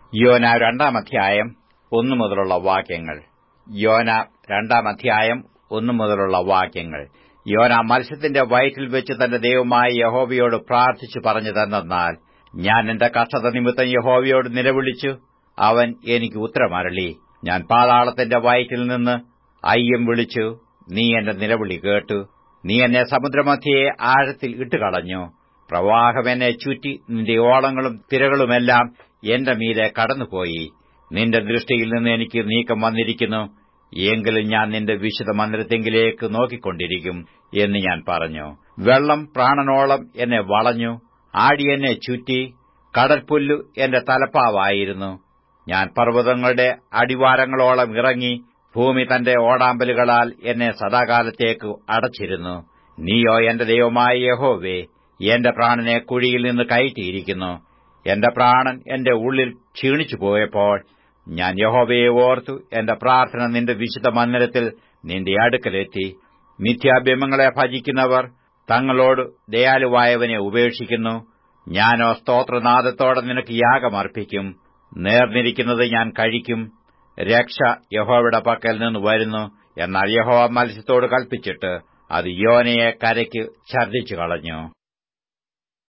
യോന രണ്ടാം അധ്യായം ഒന്നു മുതലുള്ള വാക്യങ്ങൾ യോന രണ്ടാം അധ്യായം ഒന്നു മുതലുള്ള വാക്യങ്ങൾ യോന മത്സ്യത്തിന്റെ വയറ്റിൽ വെച്ച് തന്റെ ദൈവമായ യഹോവയോട് പ്രാർത്ഥിച്ചു പറഞ്ഞതെന്നാൽ ഞാൻ എന്റെ കഷ്ടത നിമിത്തം യഹോവയോട് നിലവിളിച്ചു അവൻ എനിക്ക് ഉത്തരമരളി ഞാൻ പാതാളത്തിന്റെ വയറ്റിൽ നിന്ന് അയ്യം വിളിച്ചു നീ എന്റെ നിലവിളി കേട്ടു നീ എന്നെ സമുദ്രമധ്യയെ ആഴത്തിൽ ഇട്ടുകളഞ്ഞു പ്രവാഹം എന്നെ ചുറ്റി നിന്റെ ഓളങ്ങളും തിരകളുമെല്ലാം എന്റെ മീതെ കടന്നുപോയി നിന്റെ ദൃഷ്ടിയിൽ നിന്ന് എനിക്ക് നീക്കം വന്നിരിക്കുന്നു എങ്കിലും ഞാൻ നിന്റെ വിശുദ്ധ മന്ദിരത്തെങ്കിലേക്ക് നോക്കിക്കൊണ്ടിരിക്കും എന്ന് ഞാൻ പറഞ്ഞു വെള്ളം പ്രാണനോളം എന്നെ വളഞ്ഞു ആടി എന്നെ ചുറ്റി കടൽപുല്ലു എന്റെ തലപ്പാവായിരുന്നു ഞാൻ പർവ്വതങ്ങളുടെ അടിവാരങ്ങളോളം ഇറങ്ങി ഭൂമി തന്റെ ഓടാമ്പലുകളാൽ എന്നെ സദാകാലത്തേക്ക് അടച്ചിരുന്നു നീയോ എന്റെ ദൈവമായ യഹോവേ എന്റെ പ്രാണനെ കുഴിയിൽ നിന്ന് കയറ്റിയിരിക്കുന്നു എന്റെ പ്രാണൻ എന്റെ ഉള്ളിൽ ക്ഷീണിച്ചു പോയപ്പോൾ ഞാൻ യഹോവയെ ഓർത്തു എന്റെ പ്രാർത്ഥന നിന്റെ വിശുദ്ധ മന്ദിരത്തിൽ നിന്റെ അടുക്കലെത്തി മിഥ്യാബിംബങ്ങളെ ഭജിക്കുന്നവർ തങ്ങളോട് ദയാലുവായവനെ ഉപേക്ഷിക്കുന്നു ഞാനോ സ്തോത്രനാദത്തോടെ നിനക്ക് യാഗമർപ്പിക്കും നേർന്നിരിക്കുന്നത് ഞാൻ കഴിക്കും രക്ഷ യഹോവയുടെ പക്കൽ നിന്ന് വരുന്നു എന്നാൽ യഹോവ മത്സ്യത്തോട് കൽപ്പിച്ചിട്ട് അത് യോനയെ കരയ്ക്ക് ഛർദ്ദിച്ചു കളഞ്ഞു